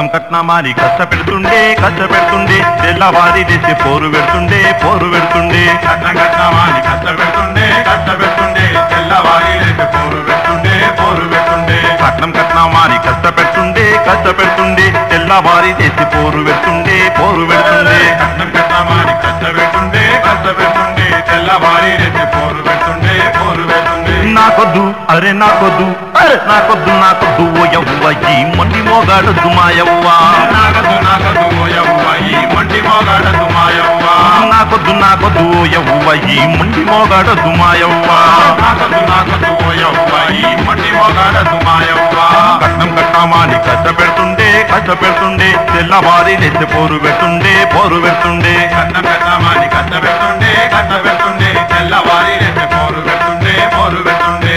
కట్నం కట్నమాని కష్టపెడుతుండే కష్టపెడుతుండే తెల్లవారి తెచ్చి పోరు పెడుతుండే పోరు పెడుతుండే కట్నం కట్నమాని కష్టపెడుతుండే కష్టపెడుతుండే తెల్లవారి లేచి పోరు పెడుతుండే పోరు పెడుతుండే కట్నం కట్నమాని కష్టపెడుతుండే కష్టపెడుతుండే తెల్లవారి తెచ్చి పోరు పెడుతుండే పోరు పెడుతుండే కట్నం కట్నమాని కష్టపెడుతుండే కష్టపెడుతుండే తెల్లవారి లేచి పోరు పెడుతుండే పోరు పెడుతుండే నాకొద్దు అరే నాకొద్దు అరే నాకొద్దు నాకొద్దు ఓ యవ్వ ఈ మండి మోగాడొద్దు మాయవ్వ నాగదు నాగదు ఓయవ్వ ఈ మంటి మోగాడదు మాయవ్వ నాకొద్దు నాకొద్దు ఓ యవ్వ ఈ మండి మోగాడొద్దు మాయవ్వ నాగదు నాగదు ఓయవ్వ ఈ మంటి మోగాడదు మాయవ్వ కట్నం కట్టామాని కష్టపెడుతుండే కష్టపెడుతుండే తెల్లవారి నెత్తి పోరు పెడుతుండే పోరు పెడుతుండే కట్నం కట్నమాని కష్టపెడుతుండే కష్టపెడుతుండే తెల్లవారి లేచి పోరు పెడుతుండే పోరు పెడుతుండే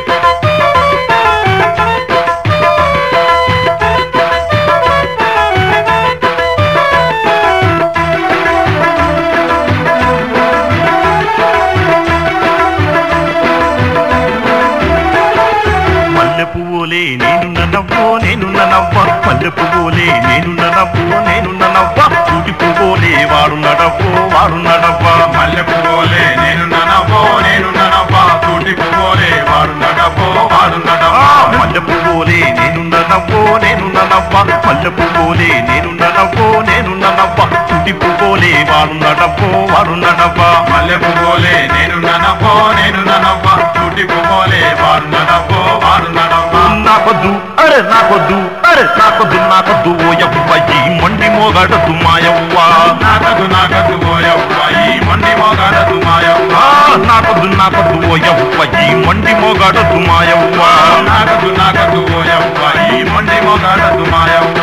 మల్లె పువ్వులే నేను నవ్వో నేను నవ్వ మల్లె పువ్వులే నేను నవ్వో నేను నవ్వ చూటి పువ్వులే వాడు నడవ్వో వాడు నడవ్వ మల్లె పువ్వులే నేను ననవో నేను ననవ్వా తూటి పువ్వులే వాడు నడవో వాడు ఆ, నడవా మల్లె పువ్వులే నేను నవ్వో నేను నవ్వ మల్లె పువ్వులే నేను నవ్వో నేను నవ్వ చూటి పువ్వులే వాడు నడవ్వో వాడు నడవ్వ మల్లె పువ్వులే నేను ననవో నేను ననవ్వా తూటి పువ్వులే వాడు నడవో వాడు నడవా నాకొద్దు అరే నాకొద్దు అరే నాకొద్దు నాకొద్దు ఓ యవ్వ ఈ మండి మోగాడద్దు మాయవ్వ నాగదు నాగదు ఓయవ్వ ఈ మండి మోగాడదు మాయవ్వ ఆ, నాకొద్దు నాకొద్దు ఓ యవ్వ ఈ మండి మోగాడద్దు మాయవ్వ నాగదు నాగదు ఓయవ్వ ఈ మండి మోగాడదు మాయవ్వ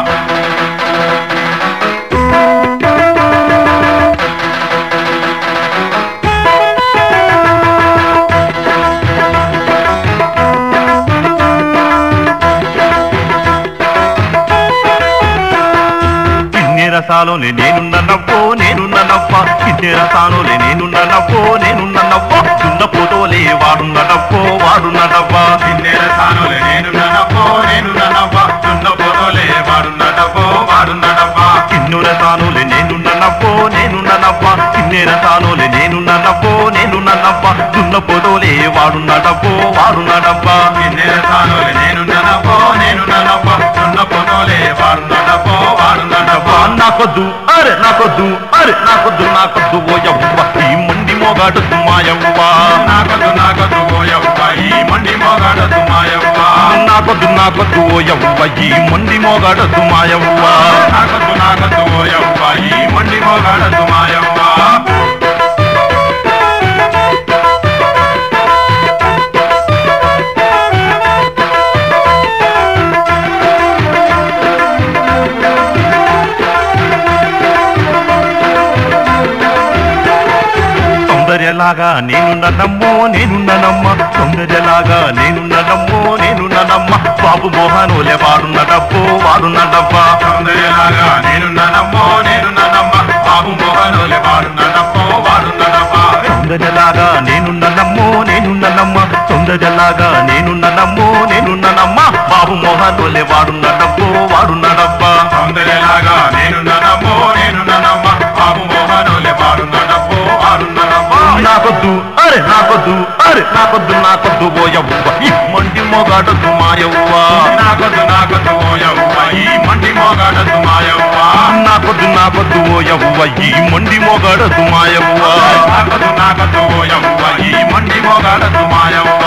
కిన్నె రసాలోనే నేనున్న నవ్వో నేనున్న నవ్వ కిన్నె రసాలోనే నేనున్న నవ్వో నేనున్న నవ్వ దున్న పోతోలే వాడున్న నవ్వో వాడున్న నవ్వ కిన్నెల తానులే నేను ననవో నేను ననవ్వా దున్న పొదలే వాడు నడవో వాడు నడవా కిన్ను రసాలోనే నేనున్న నవ్వో నేనున్న నవ్వ కిన్నె రసాలోనే నేనున్న నవ్వో నేనున్న నవ్వ దున్న పోతోలే వాడున్న నవ్వో వాడున్న నవ్వ కిన్నెల తానులే నేను ననవో నేను ననవ్వా దున్న పొదలే వాడు నడవో వాడు నడవా నాకొద్దు అరే నాకొద్దు అరే నాకొద్దు నాకొద్దు ఓ యవ్వ ఈ మండి మోగాడద్దు మాయవ్వ నాగదు నాగదు ఓయవ్వ ఈ మండి మోగాడదు మాయవ్వ నాకొద్దు నాకొద్దు ఓ యవ్వ ఈ మండి మోగాడద్దు మాయవ్వ నాగదు నాగదు ఓయవ్వ ఈ మండి మోగాడదు మాయవ్వ సౌందర్యలాగా నేనున్న నమ్మో నేనున్న నమ్మ సౌందర్యలాగా నేనున్న నమ్మో నేనున్న నమ్మ బాబు మోహనోలే వాడున్న డబ్బో వాడున్న డబ్బా సౌందర్యలాగా నేను ననమ్మో నేను ననమ్మ బాబు మోహనులే వాడు నడపో వాడు నడపా సౌందర్యలాగా నేనున్న నమ్మో నేనున్న నమ్మ సౌందర్యలాగా నేనున్న నమ్మో నేనున్న నమ్మ బాబు మోహనోలే వాడున్న డబ్బో వాడున్న డబ్బా సౌందర్యలాగా నేను ననమ్మో నేను ననమ్మ బాబు మోహనులే వాడు నడపో వాడు నడపా నాకొద్దు అరే నాకొద్దు అరే నాకొద్దు నాకొద్దు ఓ యవ్వ ఈ మండి మొగాడద్దు మాయవ్వ నాగదు నాగదు ఓయవ్వ ఈ మండి మోగాడదు మాయవ్వ నాకొద్దు నాకొద్దు ఓ యవ్వ ఈ మండి మొగాడద్దు మాయవ్వ నాగదు నాగదు ఓయవ్వ ఈ మండి మోగాడదు మాయవ్వ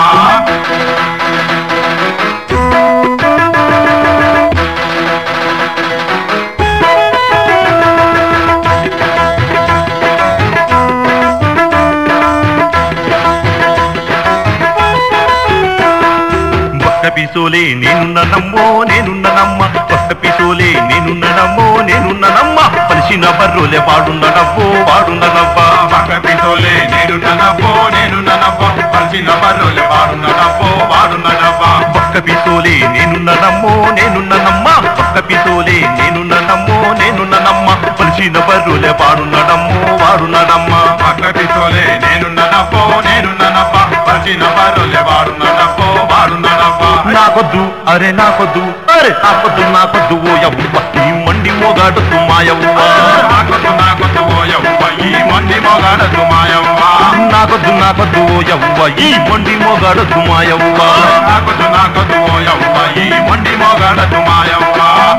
బక్క పిసోలే నేనున్న నమ్మో నేనున్న నమ్మ బక్క పిసోలే నేనున్న నమ్మో నేనున్న నమ్మ పలిసిన బర్రోలే వాడున్న నవ్వో వాడున్న నవ్వ పక్క పిసోలే నేను ననవ్వో నేను ననవ్వ పలిసిన బర్రులే వాడు నడపో వాడు నడపా బక్క పిసోలే నేనున్న నమ్మో నేనున్న నమ్మ బక్క పిసోలే నేనున్న నమ్మో నేనున్న నమ్మ పలిసిన బర్రోలే వాడున్న నమ్మో వాడున్న నమ్మ పక్క పిసోలే నేను ననవ్వో నేను ననవ్వ పలిసిన బర్రులే వాడు నడపో వాడు నడపా నాకు నాకొద్దు అరే నాకొద్దు అరే నాకొద్దు నాకొద్దు ఓ యవ్వ ఈ మండి మోగాడు మాయవ్వ నాకొద్దు నాకొద్దు ఓ యవ్వ ఈ మంది మొగాడ సుమాయవ్వ నాకొద్దు నాకొద్దు ఓ యవ్వ ఈ మండి మోగాడు మాయవ్వ నాకొద్దు నాకొద్దు ఓ యవ్వ ఈ మంది మొగాడ సుమాయవ్వ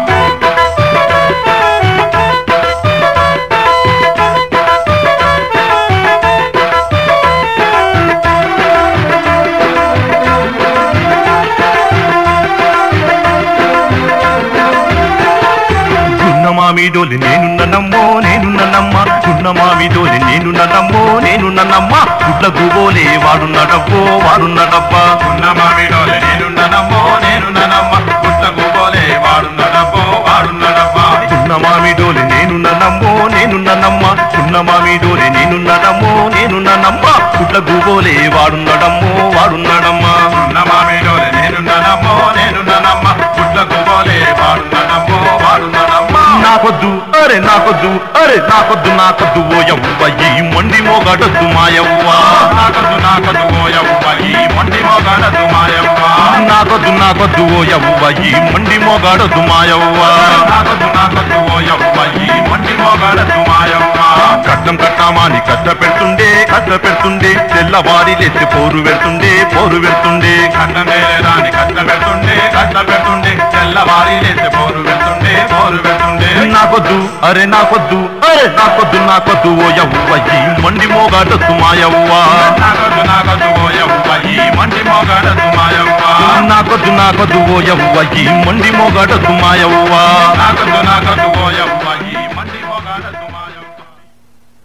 గున్న మామిడోలి నేనున్న నమ్మో నేనున్న నమ్మ గున్న మామిడోలి నేనున్న నమ్మో నేనున్న నమ్మ గుడ్ల గుబోలే వాడున్నడబ్బో వాడున్నడబ్బా ఉన్న మామిడోలే నేనున్ననమ్మో నేనున్ననమ్మ పుట్టకు పోలే వాడున్నడబ్బో వాడున్నడబ్బా గున్న మామిడోలి నేనున్న నమ్మో నేనున్న నమ్మ గున్న మామిడోలి నేనున్న నమ్మో నేనున్న నమ్మ గుడ్ల గుబోలే వాడున్నడమ్మో వాడున్నడమ్మా ఉన్న మామిడోలే నేనున్ననమ్మో నేనున్ననమ్మ పుట్టకు పోలే వాడున్నడబ్బో వాడున్నడమ్మా నాకొద్దు అరే నాకొద్దు అరే నాకొద్దు నాకొద్దు ఓ యవ్వ ఈ మండి మోగాడొద్దు మాయవ్వ నాకొద్దు నాకొద్దు ఓ యవ్వ ఈ మండి మొగాడ సుమాయవ్వ నాకొద్దు నాకొద్దు ఓ యవ్వ ఈ మండి మోగాడొద్దు మాయవ్వ నాకొద్దు నాకొద్దు ఓ యవ్వ ఈ మండి మొగాడ సుమాయవ్వ కట్నం కట్టామాని కట్ట పెడుతుండే కట్ట పెడుతుండే తెల్లవారి లేచి పోరు పెడుతుండే పోరు పెడుతుండే కట్ట మేలే రాని కట్ట పెడుతుండే కట్ట పెడుతుండే తెల్లవారి లేచి పోరు పెడుతుండే పోరు పెడుతుండే నాకొద్దు అరే నాకొద్దు అరే నాకొద్దు నాకొద్దు ఓ యవ్వ ఈ మండి మోగాడొద్దు మాయవ్వ నాకొద్దు నాకొద్దు ఓ యవ్వ ఈ మండి మొగాడ సుమాయవ్వ నాకొద్దు నాకొద్దు ఓ యవ్వ ఈ మండి మోగాడొద్దు మాయవ్వ నాకొద్దు